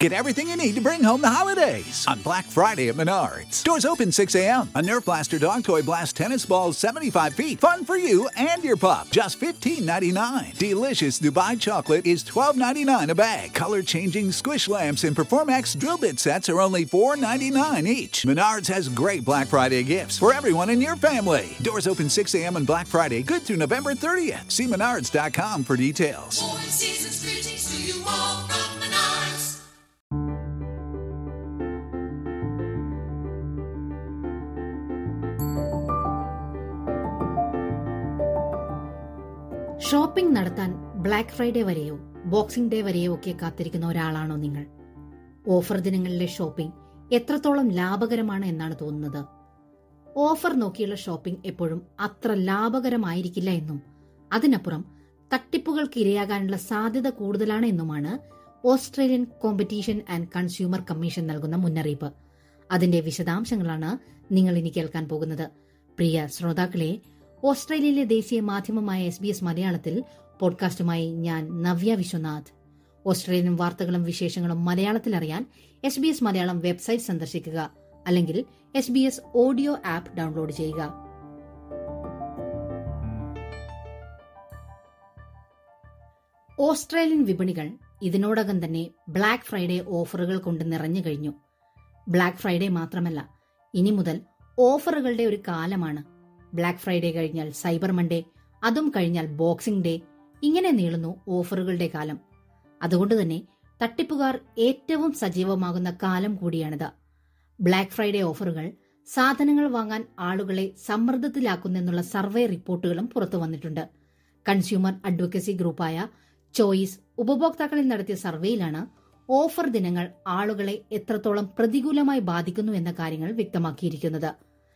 Get everything you need to bring home the holidays on Black Friday at Menards. Doors open 6 a.m. A Nerf Blaster dog toy blast tennis balls 75 feet. Fun for you and your pup. Just $15.99. Delicious Dubai chocolate is $12.99 a bag. Color changing squish lamps and Performax drill bit sets are only $4.99 each. Menards has great Black Friday gifts for everyone in your family. Doors open 6 a.m. on Black Friday, good through November 30th. See Menards.com for details. More season's greetings to you all from Menards. Shopping നടത്താൻ black Friday വരെയോ boxing day വരെയോ ഒക്കെ കാത്തിരിക്കുന്ന ഒരാളാണോ നിങ്ങൾ offer ദിനങ്ങളിലെ shopping എത്രത്തോളം ലാഭകരമാണ് എന്നാണ് തോന്നുന്നത് offer നോക്കിയുള്ള shopping എപ്പോഴും അത്ര ലാഭകരമായിരിക്കില്ല എന്നും അതിനപ്പുറം തട്ടിപ്പുകൾക്ക് ഇരയാകാനുള്ള സാധ്യത കൂടുതലാണ് എന്നുമാണ് Australian competition and consumer commission നൽകുന്ന മുന്നറിയിപ്പ് അതിന്റെ വിശദാംശങ്ങളാണ് നിങ്ങൾ ഇനി കേൾക്കാൻ പോകുന്നത് പ്രിയ ശ്രോതാക്കളെ ഓസ്ട്രേലിയയിലെ ദേശീയ മാധ്യമമായ എസ് ബി എസ് മലയാളത്തിൽ പോഡ്കാസ്റ്റുമായി ഞാൻ നവ്യ വിശ്വനാഥ് ഓസ്ട്രേലിയൻ വാർത്തകളും വിശേഷങ്ങളും മലയാളത്തിൽ അറിയാൻ S B S Malayalam website സന്ദർശിക്കുക അല്ലെങ്കിൽ S B S audio app download ചെയ്യുക ഓസ്ട്രേലിയൻ വിപണികൾ ഇതിനോടകം തന്നെ ബ്ലാക്ക് ഫ്രൈഡേ ഓഫറുകൾ കൊണ്ട് നിറഞ്ഞു കഴിഞ്ഞു ബ്ലാക്ക് ഫ്രൈഡേ മാത്രമല്ല ഇനി മുതൽ ഓഫറുകളുടെ ഒരു കാലമാണ് ബ്ലാക്ക് ഫ്രൈഡേ കഴിഞ്ഞാൽ സൈബർ മൺഡേ അതും കഴിഞ്ഞാൽ ബോക്സിംഗ് ഡേ ഇങ്ങനെ നീളുന്നു ഓഫറുകളുടെ കാലം അതുകൊണ്ട് തന്നെ തട്ടിപ്പുകാർ ഏറ്റവും സജീവമാകുന്ന കാലം കൂടിയാണിത് ബ്ലാക്ക് ഫ്രൈഡേ ഓഫറുകൾ സാധനങ്ങൾ വാങ്ങാൻ ആളുകളെ സമ്മർദ്ദത്തിലാക്കുന്നെന്നുള്ള സർവേ റിപ്പോർട്ടുകളും പുറത്തു വന്നിട്ടുണ്ട് കൺസ്യൂമർ അഡ്വക്കസി ഗ്രൂപ്പായ ചോയ്സ് ഉപഭോക്താക്കളിൽ നടത്തിയ സർവേയിലാണ് ഓഫർ ദിനങ്ങൾ ആളുകളെ എത്രത്തോളം പ്രതികൂലമായി ബാധിക്കുന്നു എന്ന കാര്യങ്ങൾ വ്യക്തമാക്കിയിരിക്കുന്നത്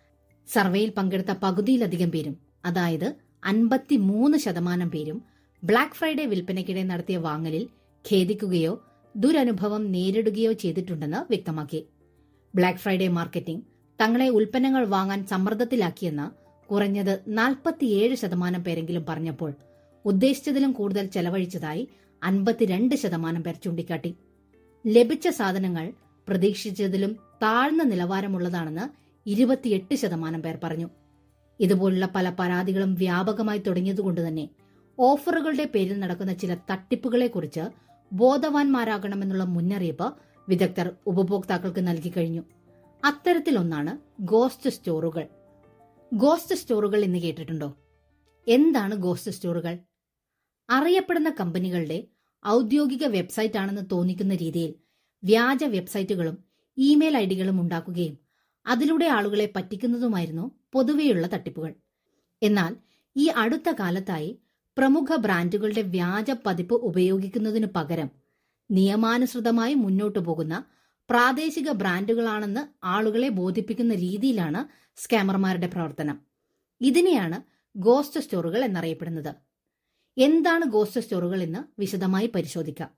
സർവേയിൽ പങ്കെടുത്ത പകുതിയിലധികം പേരും അതായത് അൻപത്തിമൂന്ന് ശതമാനം പേരും ബ്ലാക്ക് ഫ്രൈഡേ വിൽപ്പനയ്ക്കിടെ നടത്തിയ വാങ്ങലിൽ ഖേദിക്കുകയോ ദുരനുഭവം നേരിടുകയോ ചെയ്തിട്ടുണ്ടെന്ന് വ്യക്തമാക്കി ബ്ലാക്ക് ഫ്രൈഡേ മാർക്കറ്റിംഗ് തങ്ങളെ ഉൽപ്പന്നങ്ങൾ വാങ്ങാൻ സമ്മർദ്ദത്തിലാക്കിയെന്ന് കുറഞ്ഞത് നാൽപ്പത്തിയേഴ് ശതമാനം പേരെങ്കിലും പറഞ്ഞപ്പോൾ ഉദ്ദേശിച്ചതിലും കൂടുതൽ ചെലവഴിച്ചതായി അൻപത്തിരണ്ട് ശതമാനം പേർ ചൂണ്ടിക്കാട്ടി ലഭിച്ച സാധനങ്ങൾ പ്രതീക്ഷിച്ചതിലും താഴ്ന്ന നിലവാരമുള്ളതാണെന്ന് ഇരുപത്തിയെട്ട് ശതമാനം പേർ പറഞ്ഞു ഇതുപോലുള്ള പല പരാതികളും വ്യാപകമായി തുടങ്ങിയതുകൊണ്ട് തന്നെ ഓഫറുകളുടെ പേരിൽ നടക്കുന്ന ചില തട്ടിപ്പുകളെക്കുറിച്ച് ബോധവാന്മാരാകണമെന്നുള്ള മുന്നറിയിപ്പ് വിദഗ്ധർ ഉപഭോക്താക്കൾക്ക് നൽകി കഴിഞ്ഞു അത്തരത്തിലൊന്നാണ് ഗോസ്റ്റ് സ്റ്റോറുകൾ ഗോസ്റ്റ് സ്റ്റോറുകൾ എന്ന് കേട്ടിട്ടുണ്ടോ എന്താണ് ഗോസ്റ്റ് സ്റ്റോറുകൾ അറിയപ്പെടുന്ന കമ്പനികളുടെ ഔദ്യോഗിക വെബ്സൈറ്റ് ആണെന്ന് തോന്നിക്കുന്ന രീതിയിൽ വ്യാജ വെബ്സൈറ്റുകളും ഇമെയിൽ ഐഡികളും ഉണ്ടാക്കുകയും അതിലൂടെ ആളുകളെ പറ്റിക്കുന്നതുമായിരുന്നു പൊതുവെയുള്ള തട്ടിപ്പുകൾ എന്നാൽ ഈ അടുത്ത കാലത്തായി പ്രമുഖ ബ്രാൻഡുകളുടെ വ്യാജ പതിപ്പ് ഉപയോഗിക്കുന്നതിനു പകരം നിയമാനുസൃതമായി മുന്നോട്ടു പോകുന്ന പ്രാദേശിക ബ്രാൻഡുകളാണെന്ന് ആളുകളെ ബോധിപ്പിക്കുന്ന രീതിയിലാണ് സ്കാമർമാരുടെ പ്രവർത്തനം ഇതിനെയാണ് ഗോസ്റ്റ് സ്റ്റോറുകൾ എന്നറിയപ്പെടുന്നത് എന്താണ് ഗോസ്റ്റ് സ്റ്റോറുകൾ എന്ന് വിശദമായി പരിശോധിക്കാം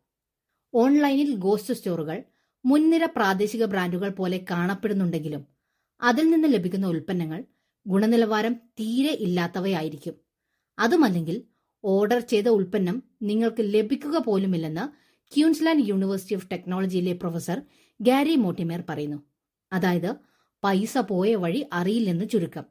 ഓൺലൈനിൽ ഗോസ്റ്റ് സ്റ്റോറുകൾ മുൻനിര പ്രാദേശിക ബ്രാൻഡുകൾ പോലെ കാണപ്പെടുന്നുണ്ടെങ്കിലും അതിൽ നിന്ന് ലഭിക്കുന്ന ഉൽപ്പന്നങ്ങൾ ഗുണനിലവാരം തീരെ ഇല്ലാത്തവയായിരിക്കും അതുമല്ലെങ്കിൽ ഓർഡർ ചെയ്ത ഉൽപ്പന്നം നിങ്ങൾക്ക് ലഭിക്കുക പോലുമില്ലെന്ന് ക്യൂൻസ്ലാൻഡ് യൂണിവേഴ്സിറ്റി ഓഫ് ടെക്നോളജിയിലെ പ്രൊഫസർ ഗാരി മോട്ടിമേർ പറയുന്നു അതായത് പൈസ പോയ വഴി അറിയില്ലെന്ന് ചുരുക്കം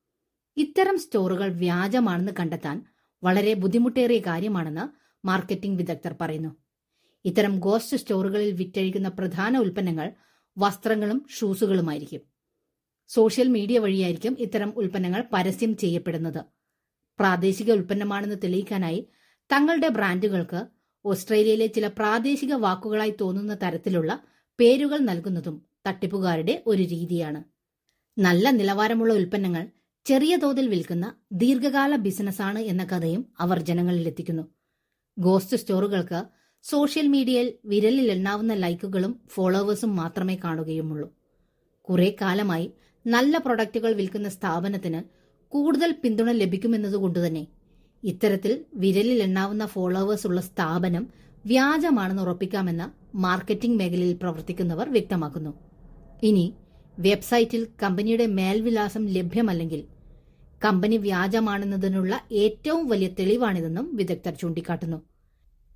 ഇത്തരം സ്റ്റോറുകൾ വ്യാജമാണെന്ന് കണ്ടെത്താൻ വളരെ ബുദ്ധിമുട്ടേറിയ കാര്യമാണെന്ന് മാർക്കറ്റിംഗ് വിദഗ്ധർ പറയുന്നു ഇത്തരം ഗോസ്റ്റ് സ്റ്റോറുകളിൽ വിറ്റഴിക്കുന്ന പ്രധാന ഉൽപ്പന്നങ്ങൾ വസ്ത്രങ്ങളും ഷൂസുകളുമായിരിക്കും സോഷ്യൽ മീഡിയ വഴിയായിരിക്കും ഇത്തരം ഉൽപ്പന്നങ്ങൾ പരസ്യം ചെയ്യപ്പെടുന്നത് പ്രാദേശിക ഉൽപ്പന്നമാണെന്ന് തെളിയിക്കാനായി തങ്ങളുടെ ബ്രാൻഡുകൾക്ക് ഓസ്ട്രേലിയയിലെ ചില പ്രാദേശിക വാക്കുകളായി തോന്നുന്ന തരത്തിലുള്ള പേരുകൾ നൽകുന്നതും തട്ടിപ്പുകാരുടെ ഒരു രീതിയാണ് നല്ല നിലവാരമുള്ള ഉൽപ്പന്നങ്ങൾ ചെറിയ തോതിൽ വിൽക്കുന്ന ദീർഘകാല ബിസിനസ്സാണ് എന്ന കഥയും അവർ ജനങ്ങളിലെത്തിക്കുന്നു ഗോസ്റ്റ് സ്റ്റോറുകൾക്ക് സോഷ്യൽ മീഡിയയിൽ വിരലിൽ എണ്ണാവുന്ന ലൈക്കുകളും ഫോളോവേഴ്സും മാത്രമേ കാണുകയുമുള്ളൂ കുറെ കാലമായി നല്ല പ്രൊഡക്റ്റുകൾ വിൽക്കുന്ന സ്ഥാപനത്തിന് കൂടുതൽ പിന്തുണ ലഭിക്കുമെന്നതുകൊണ്ടുതന്നെ ഇത്തരത്തിൽ വിരലിൽ എണ്ണാവുന്ന ഫോളോവേഴ്സ് ഉള്ള സ്ഥാപനം വ്യാജമാണെന്ന് ഉറപ്പിക്കാമെന്ന് മാർക്കറ്റിംഗ് മേഖലയിൽ പ്രവർത്തിക്കുന്നവർ വ്യക്തമാക്കുന്നു ഇനി വെബ്സൈറ്റിൽ കമ്പനിയുടെ മേൽവിലാസം ലഭ്യമല്ലെങ്കിൽ കമ്പനി വ്യാജമാണെന്നതിനുള്ള ഏറ്റവും വലിയ തെളിവാണിതെന്നും വിദഗ്ധർ ചൂണ്ടിക്കാട്ടുന്നു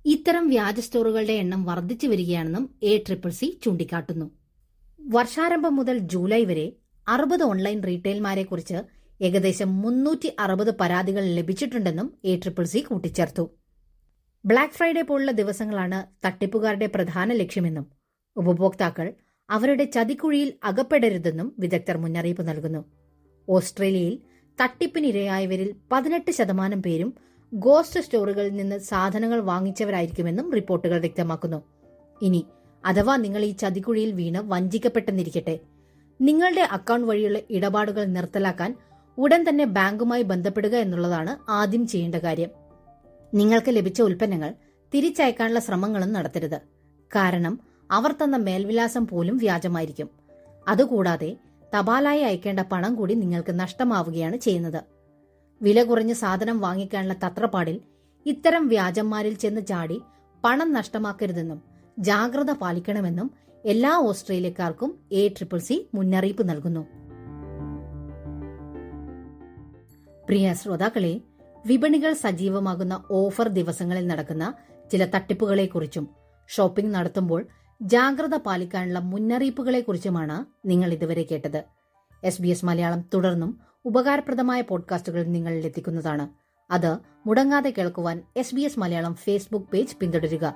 ഇത്തരം വ്യാജ സ്റ്റോറുകളുടെ എണ്ണം വർദ്ധിച്ചു വരികയാണെന്നും എ ട്രിപ്പിൾ സി ചൂണ്ടിക്കാട്ടുന്നു വർഷാരംഭം മുതൽ ജൂലൈ വരെ അറുപത് ഓൺലൈൻ റീറ്റെയിൽമാരെക്കുറിച്ച് ഏകദേശം മുന്നൂറ്റി അറുപത് പരാതികൾ ലഭിച്ചിട്ടുണ്ടെന്നും എ ട്രിപ്പിൾ സി കൂട്ടിച്ചേർത്തു ബ്ലാക്ക് ഫ്രൈഡേ പോലുള്ള ദിവസങ്ങളാണ് തട്ടിപ്പുകാരുടെ പ്രധാന ലക്ഷ്യമെന്നും ഉപഭോക്താക്കൾ അവരുടെ ചതിക്കുഴിയിൽ അകപ്പെടരുതെന്നും വിദഗ്ധർ മുന്നറിയിപ്പ് നൽകുന്നു ഓസ്ട്രേലിയയിൽ തട്ടിപ്പിനിരയായവരിൽ പതിനെട്ട് ശതമാനം പേരും ഗോസ്റ്റ് സ്റ്റോറുകളിൽ നിന്ന് സാധനങ്ങൾ വാങ്ങിച്ചവരായിരിക്കുമെന്നും റിപ്പോർട്ടുകൾ വ്യക്തമാക്കുന്നു ഇനി അഥവാ നിങ്ങൾ ഈ ചതിക്കുഴിയിൽ വീണ് വഞ്ചിക്കപ്പെട്ടെന്നിരിക്കട്ടെ നിങ്ങളുടെ അക്കൗണ്ട് വഴിയുള്ള ഇടപാടുകൾ നിർത്തലാക്കാൻ ഉടൻ തന്നെ ബാങ്കുമായി ബന്ധപ്പെടുക എന്നുള്ളതാണ് ആദ്യം ചെയ്യേണ്ട കാര്യം നിങ്ങൾക്ക് ലഭിച്ച ഉൽപ്പന്നങ്ങൾ തിരിച്ചയക്കാനുള്ള ശ്രമങ്ങളും നടത്തരുത് കാരണം അവർ തന്ന മേൽവിലാസം പോലും വ്യാജമായിരിക്കും അതുകൂടാതെ തപാലായി അയക്കേണ്ട പണം കൂടി നിങ്ങൾക്ക് നഷ്ടമാവുകയാണ് ചെയ്യുന്നത് വില കുറഞ്ഞ സാധനം വാങ്ങിക്കാനുള്ള തത്രപ്പാടിൽ ഇത്തരം വ്യാജന്മാരിൽ ചെന്ന് ചാടി പണം നഷ്ടമാക്കരുതെന്നും ജാഗ്രത പാലിക്കണമെന്നും എല്ലാ ഓസ്ട്രേലിയക്കാർക്കും എ ട്രിപ്പിൾ സി മുന്നറിയിപ്പ് നൽകുന്നു പ്രിയ ശ്രോതാക്കളെ വിപണികൾ സജീവമാകുന്ന ഓഫർ ദിവസങ്ങളിൽ നടക്കുന്ന ചില തട്ടിപ്പുകളെക്കുറിച്ചും ഷോപ്പിംഗ് നടത്തുമ്പോൾ ജാഗ്രത പാലിക്കാനുള്ള മുന്നറിയിപ്പുകളെക്കുറിച്ചുമാണ് നിങ്ങൾ ഇതുവരെ കേട്ടത് എസ് ബി എസ് മലയാളം തുടർന്നും ഉപകാരപ്രദമായ പോഡ്കാസ്റ്റുകൾ നിങ്ങളിൽ എത്തിക്കുന്നതാണ് അത് മുടങ്ങാതെ കേൾക്കുവാൻ S B S Malayalam Facebook page പിന്തുടരുക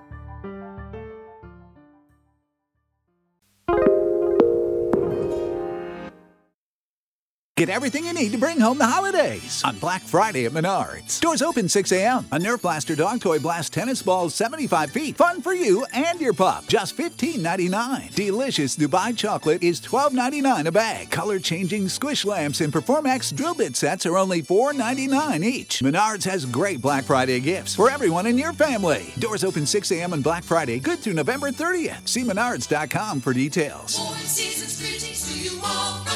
Get everything you need to bring home the holidays on Black Friday at Menards. Stores open 6 a.m. A Nerf Blaster Dog Toy Blast tennis ball 75 feet. Fun for you and your pup. Just $15.99. Delicious Dubai chocolate is $12.99 a bag. Color changing squish lamps and Performax drill bit sets are only $4.99 each. Menards has great Black Friday gifts for everyone in your family. Doors open 6 a.m. on Black Friday, good through November 30th. See Menards.com for details. Boy, season's greetings to you all